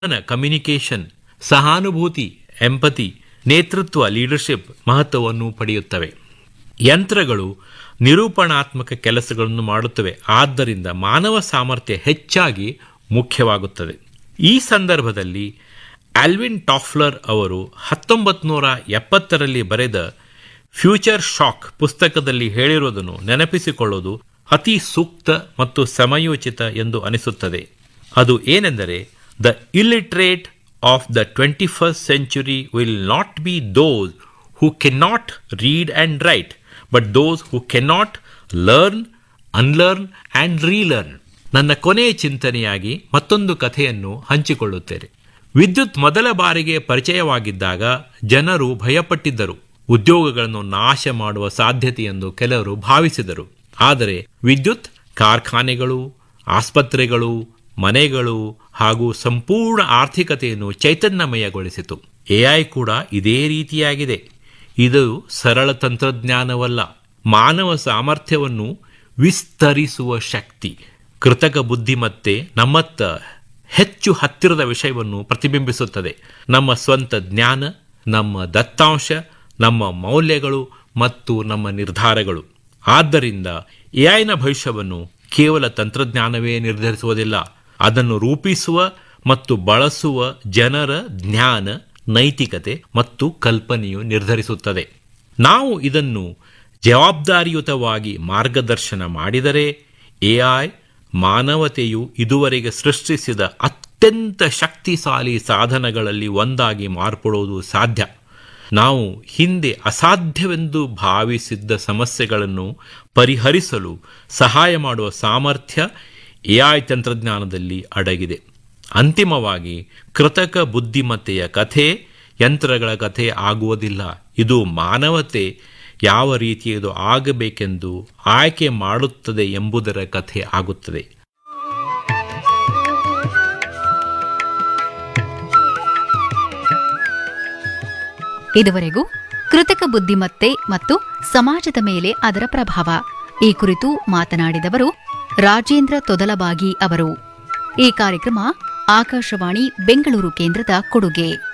communication ಸಹಾನುಭೂತಿ empathy ನೇತೃತ್ವ leadership ಮಹತ್ವವನ್ನು ಪಡೆಯುತ್ತವೆ ಯಂತ್ರಗಳು ನಿರೂಪಣಾತ್ಮಕ ಕೆಲಸಗಳನ್ನು ಮಾಡುತ್ತವೆ ಆದ್ದರಿಂದ ಮಾನವ ಸಾಮರ್ಥ್ಯ ಹೆಚ್ಚಾಗಿ ಮುಖ್ಯವಾಗುತ್ತದೆ ಈ ಸಂದರ್ಭದಲ್ಲಿ ಆಲ್ವಿನ್ ಟಾಫ್ಲರ್ ಅವರು ಹತ್ತೊಂಬತ್ತು ನೂರ ಎಪ್ಪತ್ತರಲ್ಲಿ ಬರೆದ ಫ್ಯೂಚರ್ ಶಾಕ್ ಪುಸ್ತಕದಲ್ಲಿ ಹೇಳಿರುವುದನ್ನು ನೆನಪಿಸಿಕೊಳ್ಳುವುದು ಅತಿ ಸೂಕ್ತ ಮತ್ತು ಸಮಯೋಚಿತ ಎಂದು ಅನಿಸುತ್ತದೆ ಅದು ಏನೆಂದರೆ the illiterate of the twenty first century will not be those who cannot read and write but those who cannot learn unlearn and relearn ನನ್ನ ಕೊನೆಯ ಚಿಂತನೆಯಾಗಿ ಮತ್ತೊಂದು ಕಥೆಯನ್ನು ಹಂಚಿಕೊಳ್ಳುತ್ತೇನೆ ವಿದ್ಯುತ್ ಮೊದಲ ಬಾರಿಗೆ ಪರಿಚಯವಾಗಿದ್ದಾಗ ಜನರು ಭಯಪಟ್ಟಿದ್ದರು ಉದ್ಯೋಗಗಳನ್ನು ನಾಶ ಮಾಡುವ ಸಾಧ್ಯತೆಯೆಂದು ಕೆಲವರು ಭಾವಿಸಿದರು ಆದರೆ ವಿದ್ಯುತ್ ಕಾರ್ಖಾನೆಗಳು ಆಸ್ಪತ್ರೆಗಳು ಮನೆಗಳು ಹಾಗೂ ಸಂಪೂರ್ಣ ಆರ್ಥಿಕತೆಯನ್ನು ಚೈತನ್ಯಮಯಗೊಳಿಸಿತು ಎಐ ಕೂಡ ಇದೇ ರೀತಿಯಾಗಿದೆ ಇದು ಸರಳ ತಂತ್ರಜ್ಞಾನವಲ್ಲ ಮಾನವ ಸಾಮರ್ಥ್ಯವನ್ನು ವಿಸ್ತರಿಸುವ ಶಕ್ತಿ ಕೃತಕ ಬುದ್ಧಿಮತ್ತೆ ನಮ್ಮತ್ತ ಹೆಚ್ಚು ಹತ್ತಿರದ ವಿಷಯವನ್ನು ಪ್ರತಿಬಿಂಬಿಸುತ್ತದೆ ನಮ್ಮ ಸ್ವಂತ ಜ್ಞಾನ ನಮ್ಮ ದತ್ತಾಂಶ ನಮ್ಮ ಮೌಲ್ಯಗಳು ಮತ್ತು ನಮ್ಮ ನಿರ್ಧಾರಗಳು ಆದ್ದರಿಂದ ಎಐನ ಭವಿಷ್ಯವನ್ನು ಕೇವಲ ತಂತ್ರಜ್ಞಾನವೇ ನಿರ್ಧರಿಸುವುದಿಲ್ಲ ಅದನ್ನು ರೂಪಿಸುವ ಮತ್ತು ಬಳಸುವ ಜನರ ಜ್ಞಾನ ನೈತಿಕತೆ ಮತ್ತು ಕಲ್ಪನೆಯು ನಿರ್ಧರಿಸುತ್ತದೆ ನಾವು ಇದನ್ನು ಜವಾಬ್ದಾರಿಯುತವಾಗಿ ಮಾರ್ಗದರ್ಶನ ಮಾಡಿದರೆ ಎಐ ಮಾನವತೆಯು ಇದುವರೆಗೆ ಸೃಷ್ಟಿಸಿದ ಅತ್ಯಂತ ಶಕ್ತಿಶಾಲಿ ಸಾಧನಗಳಲ್ಲಿ ಒಂದಾಗಿ ಮಾರ್ಪಡುವುದು ಸಾಧ್ಯ ನಾವು ಹಿಂದೆ ಅಸಾಧ್ಯವೆಂದು ಭಾವಿಸಿದ್ದ ಸಮಸ್ಯೆಗಳನ್ನು ಪರಿಹರಿಸಲು ಸಹಾಯ ಮಾಡುವ ಸಾಮರ್ಥ್ಯ ಎಐ ತಂತ್ರಜ್ಞಾನದಲ್ಲಿ ಅಡಗಿದೆ ಅಂತಿಮವಾಗಿ ಕೃತಕ ಬುದ್ಧಿಮತ್ತೆಯ ಕಥೆ ಯಂತ್ರಗಳ ಕಥೆ ಆಗುವುದಿಲ್ಲ ಇದು ಮಾನವತೆ ಯಾವ ರೀತಿಯದು ಆಗಬೇಕೆಂದು ಆಯ್ಕೆ ಮಾಡುತ್ತದೆ ಎಂಬುದರ ಕಥೆ ಆಗುತ್ತದೆ ಇದುವರೆಗೂ ಕೃತಕ ಬುದ್ಧಿಮತ್ತೆ ಮತ್ತು ಸಮಾಜದ ಮೇಲೆ ಅದರ ಪ್ರಭಾವ ಈ ಕುರಿತು ಮಾತನಾಡಿದವರು ರಾಜೇಂದ್ರ ತೊದಲಬಾಗಿ ಅವರು ಈ ಕಾರ್ಯಕ್ರಮ ಆಕಾಶವಾಣಿ ಬೆಂಗಳೂರು ಕೇಂದ್ರದ ಕೊಡುಗೆ